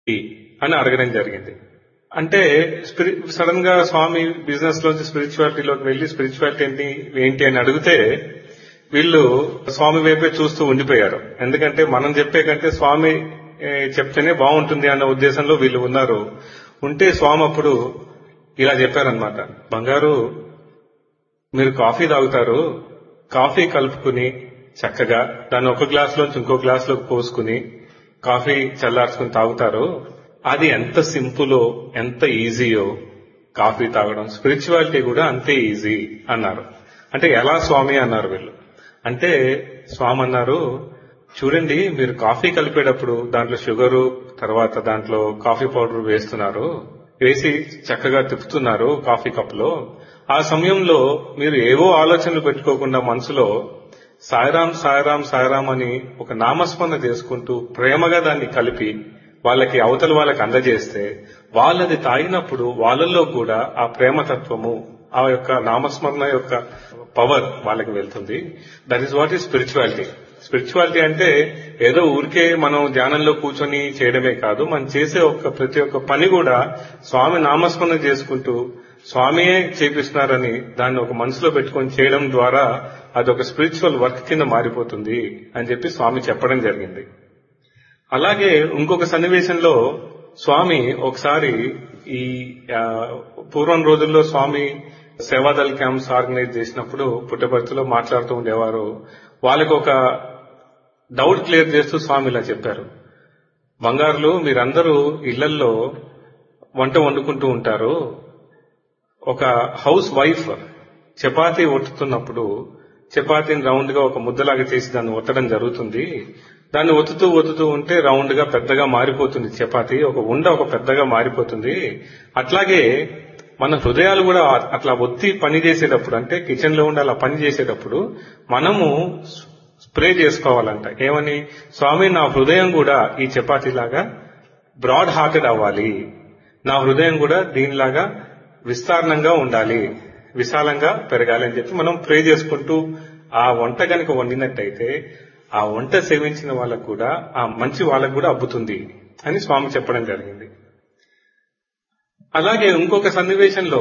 అని అడగడం జరిగింది అంటే స్పిరి సడన్ గా స్వామి బిజినెస్ లోంచి స్పిరిచువాలిటీలోకి వెళ్లి స్పిరిచువాలిటీ ఏంటి ఏంటి అని అడిగితే వీళ్ళు స్వామి వైపే చూస్తూ ఉండిపోయారు ఎందుకంటే మనం చెప్పే కంటే స్వామి ఏ, చెప్తేనే బాగుంటుంది అన్న ఉద్దేశంలో వీళ్ళు ఉన్నారు ఉంటే స్వామి అప్పుడు ఇలా చెప్పారనమాట బంగారు మీరు కాఫీ తాగుతారు కాఫీ కలుపుకుని చక్కగా దాన్ని ఒక గ్లాస్ లోంచి ఇంకో గ్లాస్ లోకి పోసుకుని కాఫీ చల్లార్చుకుని తాగుతారు అది ఎంత సింపులో ఎంత ఈజీయో కాఫీ తాగడం స్పిరిచువాలిటీ కూడా అంతే ఈజీ అన్నారు అంటే ఎలా స్వామి అన్నారు వీళ్ళు అంటే స్వామి అన్నారు చూడండి మీరు కాఫీ కలిపేటప్పుడు దాంట్లో షుగరు తర్వాత దాంట్లో కాఫీ పౌడర్ వేస్తున్నారు వేసి చక్కగా తిప్పుతున్నారు కాఫీ కప్ లో ఆ సమయంలో మీరు ఏవో ఆలోచనలు పెట్టుకోకుండా మనసులో సాయిరాం సాయిరాం సాయిరాం అని ఒక నామస్మరణ చేసుకుంటూ ప్రేమగా దాన్ని కలిపి వాళ్ళకి అవతల వాళ్ళకి అందజేస్తే వాళ్ళది తాగినప్పుడు వాళ్ళల్లో కూడా ఆ ప్రేమతత్వము ఆ యొక్క నామస్మరణ యొక్క పవర్ వాళ్ళకి వెళ్తుంది that is what is spirituality spirituality అంటే ఏదో ఊరికే మనం ధ్యానంలో కూర్చొని చేయడమే కాదు మనం చేసే ఒక్క ప్రతి ఒక్క పని కూడా స్వామి నామస్మరణ చేసుకుంటూ స్వామియే చేపిస్తున్నారని దాన్ని ఒక మనసులో పెట్టుకొని చేయడం ద్వారా అది ఒక స్పిరిచువల్ వర్క్ కింద మారిపోతుంది అని చెప్పి స్వామి చెప్పడం జరిగింది అలాగే ఇంకొక సన్నివేశంలో స్వామి ఒకసారి ఈ ఆ, పూర్వం రోజుల్లో స్వామి సేవాదల్ క్యాంప్స్ ఆర్గనైజ్ చేసినప్పుడు పుట్టపర్తిలో మాట్లాడుతూ ఉండేవారు వాళ్ళకి ఒక డౌట్ క్లియర్ చేస్తూ స్వామి ఇలా చెప్పారు బంగారులు మీరందరూ ఇళ్లల్లో వంట వండుకుంటూ ఉంటారు ఒక హౌస్ వైఫ్ చపాతీ ఒత్తుతున్నప్పుడు చపాతీని రౌండ్ గా ఒక ముద్దలాగా చేసి దాన్ని ఒత్తడం జరుగుతుంది దాన్ని ఒత్తుతూ ఒత్తుతూ ఉంటే రౌండ్ గా పెద్దగా మారిపోతుంది చపాతీ ఒక ఉండ ఒక పెద్దగా మారిపోతుంది అట్లాగే మన హృదయాలు కూడా అట్లా ఒత్తి పని చేసేటప్పుడు అంటే కిచెన్ లో ఉండి అలా పని చేసేటప్పుడు మనము స్ప్రే చేసుకోవాలంట ఏమని స్వామి నా హృదయం కూడా ఈ చపాతీ లాగా బ్రాడ్ హార్టెడ్ అవ్వాలి నా హృదయం కూడా దీనిలాగా విస్తారణంగా ఉండాలి విశాలంగా పెరగాలి అని చెప్పి మనం ప్రే చేసుకుంటూ ఆ వంట గనుక వండినట్టయితే ఆ వంట సేవించిన వాళ్ళకు కూడా ఆ మంచి వాళ్ళకు కూడా అబ్బుతుంది అని స్వామి చెప్పడం జరిగింది అలాగే ఇంకొక సన్నివేశంలో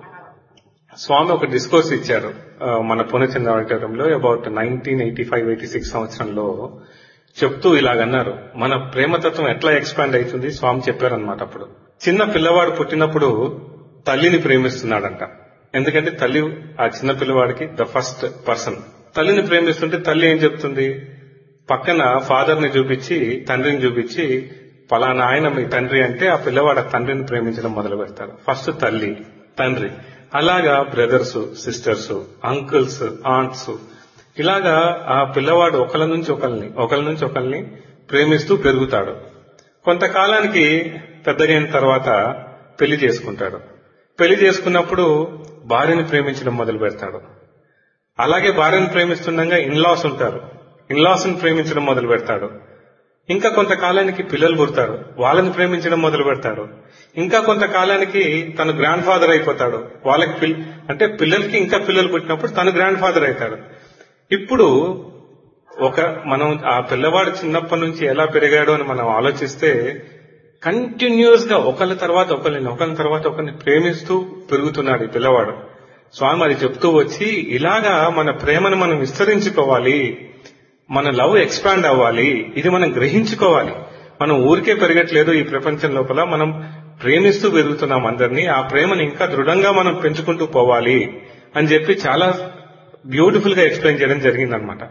స్వామి ఒక డిస్కోర్స్ ఇచ్చారు ఆ, మన పూర్ణచంద్ర ఆడిటోరియంలో about nineteen eighty five eighty six సంవత్సరంలో చెప్తూ ఇలాగన్నారు మన ప్రేమతత్వం ఎట్లా ఎక్స్పాండ్ అవుతుంది స్వామి చెప్పారనమాట అప్పుడు చిన్న పిల్లవాడు పుట్టినప్పుడు తల్లిని ప్రేమిస్తున్నాడంట ఎందుకంటే తల్లి ఆ చిన్న పిల్లవాడికి ద ఫస్ట్ పర్సన్ తల్లిని ప్రేమిస్తుంటే తల్లి ఏం చెప్తుంది పక్కన ఫాదర్ ని చూపించి తండ్రిని చూపించి పలానా ఆయన మీ తండ్రి అంటే ఆ పిల్లవాడు ఆ తండ్రిని ప్రేమించడం మొదలు పెడతాడు ఫస్ట్ తల్లి తండ్రి అలాగా బ్రదర్స్ సిస్టర్స్ అంకుల్స్ ఆంట్స్ ఇలాగా ఆ పిల్లవాడు ఒకళ్ళ నుంచి ఒకరిని ఒకళ్ళ నుంచి ఒకరిని ప్రేమిస్తూ పెరుగుతాడు కొంతకాలానికి పెద్దగైన తర్వాత పెళ్లి చేసుకుంటాడు పెళ్లి చేసుకున్నప్పుడు భార్యని ప్రేమించడం మొదలు పెడతాడు అలాగే భార్యను ప్రేమిస్తుండగా ఇన్లాస్ ఉంటారు ఇన్లాస్ ని ప్రేమించడం మొదలు పెడతాడు ఇంకా కొంతకాలానికి పిల్లలు పుడతారు వాళ్ళని ప్రేమించడం మొదలు పెడతాడు ఇంకా కొంతకాలానికి తను గ్రాండ్ ఫాదర్ అయిపోతాడు వాళ్ళకి పిల్ అంటే పిల్లలకి ఇంకా పిల్లలు పుట్టినప్పుడు తను గ్రాండ్ ఫాదర్ అవుతాడు ఇప్పుడు ఒక మనం ఆ పిల్లవాడు చిన్నప్పటి నుంచి ఎలా పెరిగాడో అని మనం ఆలోచిస్తే కంటిన్యూస్ గా ఒకళ్ళ తర్వాత ఒకరిని ఒకరి తర్వాత ఒకరిని ప్రేమిస్తూ పెరుగుతున్నాడు ఈ పిల్లవాడు స్వామి అది చెప్తూ వచ్చి ఇలాగా మన ప్రేమను మనం విస్తరించుకోవాలి మన లవ్ ఎక్స్పాండ్ అవ్వాలి ఇది మనం గ్రహించుకోవాలి మనం ఊరికే పెరగట్లేదు ఈ ప్రపంచం లోపల మనం ప్రేమిస్తూ పెరుగుతున్నాం అందరినీ ఆ ప్రేమను ఇంకా దృఢంగా మనం పెంచుకుంటూ పోవాలి అని చెప్పి చాలా బ్యూటిఫుల్ గా ఎక్స్ప్లెయిన్ చేయడం జరిగిందనమాట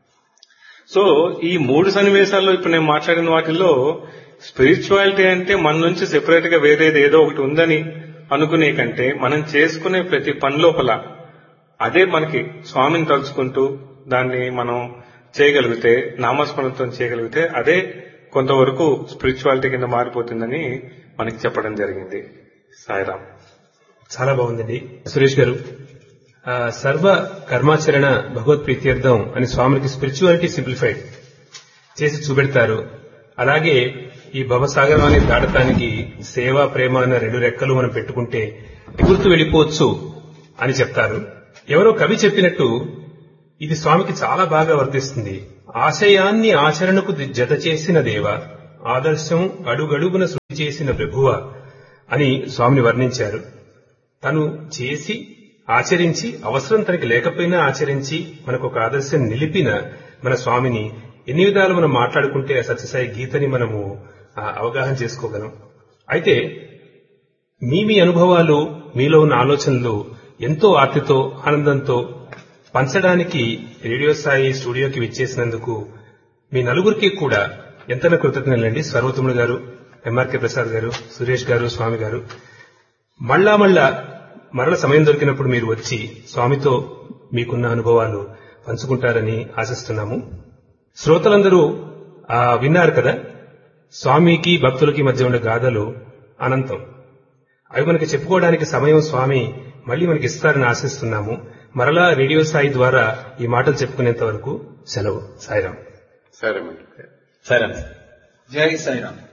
సో ఈ మూడు సన్నివేశాల్లో ఇప్పుడు నేను మాట్లాడిన వాటిల్లో స్పిరిచువాలిటీ అంటే మన నుంచి సెపరేట్ గా వేరేది ఏదో ఒకటి ఉందని అనుకునే కంటే మనం చేసుకునే ప్రతి పని లోపల అదే మనకి స్వామిని తలుచుకుంటూ దాన్ని మనం చేయగలిగితే నామస్మరణతో చేయగలిగితే అదే కొంతవరకు స్పిరిచువాలిటీ కింద మారిపోతుందని మనకి చెప్పడం జరిగింది సాయిరామ్ చాలా బాగుందండి సురేష్ గారు ఆ, సర్వ కర్మాచరణ భగవత్ ప్రీత్యర్థం అని స్వామికి స్పిరిచువాలిటీ సింప్లిఫైడ్ చేసి చూపెడతారు అలాగే ఈ భవసాగరాన్ని దాటటానికి సేవ ప్రేమ అన్న రెండు రెక్కలు మనం పెట్టుకుంటే ఎగురుతూ వెళ్ళిపోవచ్చు అని చెప్తారు ఎవరో కవి చెప్పినట్టు ఇది స్వామికి చాలా బాగా వర్తిస్తుంది ఆశయాన్ని ఆచరణకు జత చేసిన దేవ ఆదర్శం అడుగడుగున సృష్టి చేసిన ప్రభువ అని స్వామిని వర్ణించారు తను చేసి ఆచరించి అవసరం తనకి లేకపోయినా ఆచరించి మనకు ఒక ఆదర్శం నిలిపిన మన స్వామిని ఎన్ని విధాలు మనం మాట్లాడుకుంటే ఆ సత్యసాయి గీతని మనము ఆ, అవగాహన చేసుకోగలం అయితే మీ మీ అనుభవాలు మీలో ఉన్న ఆలోచనలు ఎంతో ఆర్తితో ఆనందంతో పంచడానికి రేడియో సాయి స్టూడియోకి విచ్చేసినందుకు మీ నలుగురికి కూడా ఎంతైనా కృతజ్ఞతలండి సర్వోత్తముడు గారు ఎంఆర్కే ప్రసాద్ గారు సురేష్ గారు స్వామి గారు మళ్ళా మళ్ళా మరల సమయం దొరికినప్పుడు మీరు వచ్చి స్వామితో మీకున్న అనుభవాలు పంచుకుంటారని ఆశిస్తున్నాము శ్రోతలందరూ ఆ, విన్నారు కదా స్వామికి భక్తులకి మధ్య ఉండే గాథలు అనంతం అవి మనకి చెప్పుకోవడానికి సమయం స్వామి మళ్ళీ మనకి ఇస్తారని ఆశిస్తున్నాము మరలా రేడియో సాయి ద్వారా ఈ మాటలు చెప్పుకునేంత వరకు సెలవు సాయిరాం సరే మరి సరే జై సాయిరామ్